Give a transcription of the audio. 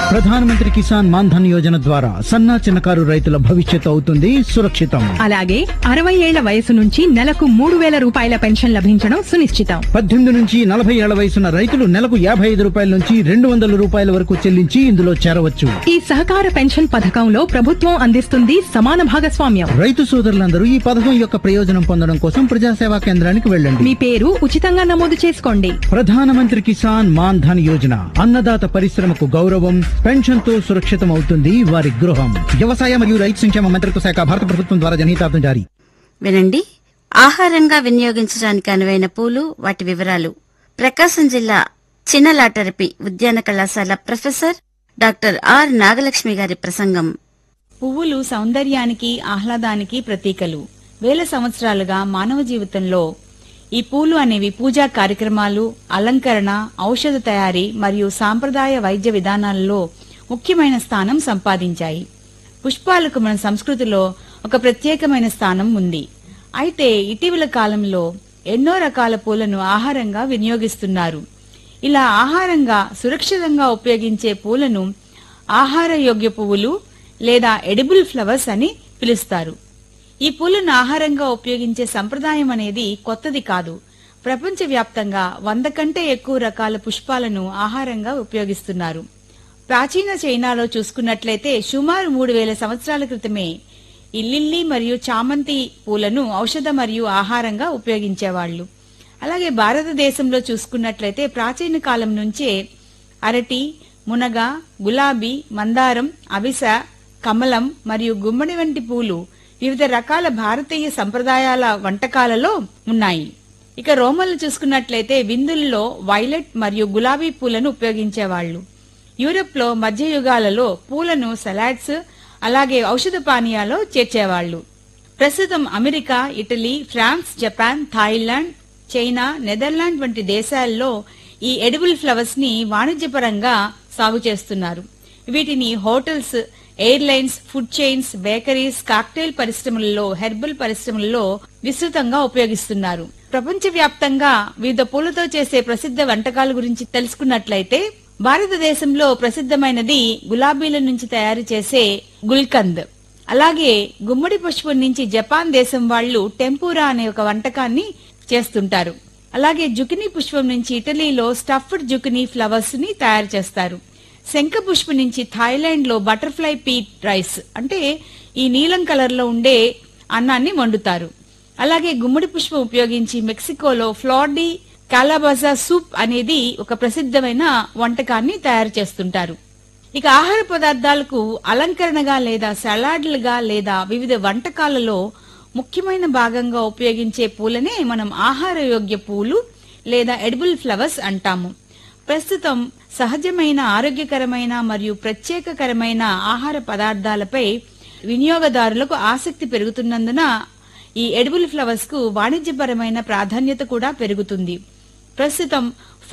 ప్రధానమంత్రి కిసాన్ మాన్ధన్ యోజన ద్వారా సన్నా చిన్నకారు రైతుల భవిష్యత్తు అవుతుంది సురక్షితం అలాగే అరవై ఏళ్ల వయసు నుంచి నెలకు మూడు వేల రూపాయల పెన్షన్ లభించడం సునిశ్చితం పద్దెనిమిది నుంచి నలభై ఏళ్ల వయసున్న రైతులు నెలకు యాభై ఐదు రూపాయల నుంచి రెండు వందల రూపాయల వరకు చెల్లించి ఇందులో చేరవచ్చు ఈ సహకార పెన్షన్ పథకంలో ప్రభుత్వం అందిస్తుంది సమాన భాగస్వామ్యం రైతు సోదరులందరూ ఈ పథకం యొక్క ప్రయోజనం పొందడం కోసం ప్రజాసేవా కేంద్రానికి వెళ్ళండి మీ పేరు ఉచితంగా నమోదు చేసుకోండి ప్రధానమంత్రి కిసాన్ మాన్ ధన్ యోజన అన్నదాత పరిశ్రమకు గౌరవం పెన్షన్ తో సురక్షితం అవుతుంది వారి గృహం వ్యవసాయ మరియు రైతు సంక్షేమ మంత్రిత్వ శాఖ భారత ప్రభుత్వం ద్వారా జనహితార్థం జారీ వినండి ఆహారంగా వినియోగించడానికి అనువైన పూలు వాటి వివరాలు ప్రకాశం జిల్లా చిన్నలాటరపి ఉద్యాన కళాశాల ప్రొఫెసర్ డాక్టర్ ఆర్ నాగలక్ష్మి గారి ప్రసంగం పువ్వులు సౌందర్యానికి ఆహ్లాదానికి ప్రతీకలు వేల సంవత్సరాలుగా మానవ జీవితంలో ఈ పూలు అనేవి పూజా కార్యక్రమాలు అలంకరణ ఔషధ తయారీ మరియు సాంప్రదాయ వైద్య విధానాలలో ముఖ్యమైన స్థానం సంపాదించాయి పుష్పాలకు మన సంస్కృతిలో ఒక ప్రత్యేకమైన స్థానం ఉంది అయితే ఇటీవల కాలంలో ఎన్నో రకాల పూలను ఆహారంగా వినియోగిస్తున్నారు ఇలా ఆహారంగా సురక్షితంగా ఉపయోగించే పూలను ఆహార యోగ్య పువ్వులు లేదా ఎడిబుల్ ఫ్లవర్స్ అని పిలుస్తారు ఈ పూలను ఆహారంగా ఉపయోగించే సంప్రదాయం అనేది కొత్తది కాదు ప్రపంచవ్యాప్తంగా వంద కంటే ఎక్కువ రకాల పుష్పాలను ఆహారంగా ఉపయోగిస్తున్నారు ప్రాచీన చైనాలో చూసుకున్నట్లయితే సుమారు మూడు వేల సంవత్సరాల క్రితమే ఈ లిల్లీ మరియు చామంతి పూలను ఔషధ మరియు ఆహారంగా ఉపయోగించేవాళ్లు అలాగే భారతదేశంలో చూసుకున్నట్లయితే ప్రాచీన కాలం నుంచే అరటి మునగ గులాబీ మందారం అవిస కమలం మరియు గుమ్మడి వంటి పూలు వివిధ రకాల భారతీయ సంప్రదాయాల వంటకాలలో ఉన్నాయి ఇక రోమన్లు చూసుకున్నట్లయితే విందుల్లో వైలెట్ మరియు గులాబీ పూలను ఉపయోగించేవాళ్లు యూరప్ లో మధ్యయుగాలలో పూలను సలాడ్స్ అలాగే ఔషధ పానీయాల్లో చేర్చేవాళ్లు ప్రస్తుతం America Italy France Japan Thailand China Netherland వంటి దేశాల్లో ఈ ఎడిబుల్ ఫ్లవర్స్ ని వాణిజ్యపరంగా సాగు చేస్తున్నారు వీటిని hotels airlines food chains bakeries cocktail పరిశ్రమలలో హెర్బల్ పరిశ్రమలలో విస్తృతంగా ఉపయోగిస్తున్నారు ప్రపంచవ్యాప్తంగా వివిధ పూలతో చేసే ప్రసిద్ధ వంటకాల గురించి తెలుసుకున్నట్లయితే భారతదేశంలో ప్రసిద్ధమైనది గులాబీల నుంచి తయారు చేసే గుల్కంద్ అలాగే గుమ్మడి పుష్పం నుంచి జపాన్ దేశం వాళ్ళు టెంపూరా అనే ఒక వంటకాన్ని చేస్తుంటారు అలాగే జుకినీ పుష్పం నుంచి ఇటలీలో స్టఫ్డ్ జుకినీ ఫ్లవర్స్ ని తయారు చేస్తారు శంఖ పుష్పం నుంచి థాయిలాండ్ లో బటర్ఫ్లై పీట్ రైస్ అంటే ఈ నీలం కలర్ లో ఉండే అన్నాన్ని వండుతారు అలాగే గుమ్మడి పుష్పం ఉపయోగించి మెక్సికోలో ఫ్లాడీ కాలాబజా సూప్ అనేది ఒక ప్రసిద్ధమైన వంటకాన్ని తయారు చేస్తుంటారు ఇక ఆహార పదార్థాలకు అలంకరణగా లేదా సలాడ్లుగా లేదా వివిధ వంటకాలలో ముఖ్యమైన భాగంగా ఉపయోగించే పూలనే మనం ఆహార యోగ్య పూలు లేదా ఎడిబుల్ ఫ్లవర్స్ అంటాము ప్రస్తుతం సహజమైన ఆరోగ్యకరమైన మరియు ప్రత్యేకకరమైన ఆహార పదార్థాలపై వినియోగదారులకు ఆసక్తి పెరుగుతున్నందున ఈ ఎడిబుల్ ఫ్లవర్స్ కు వాణిజ్యపరమైన ప్రాధాన్యత కూడా పెరుగుతుంది ప్రస్తుతం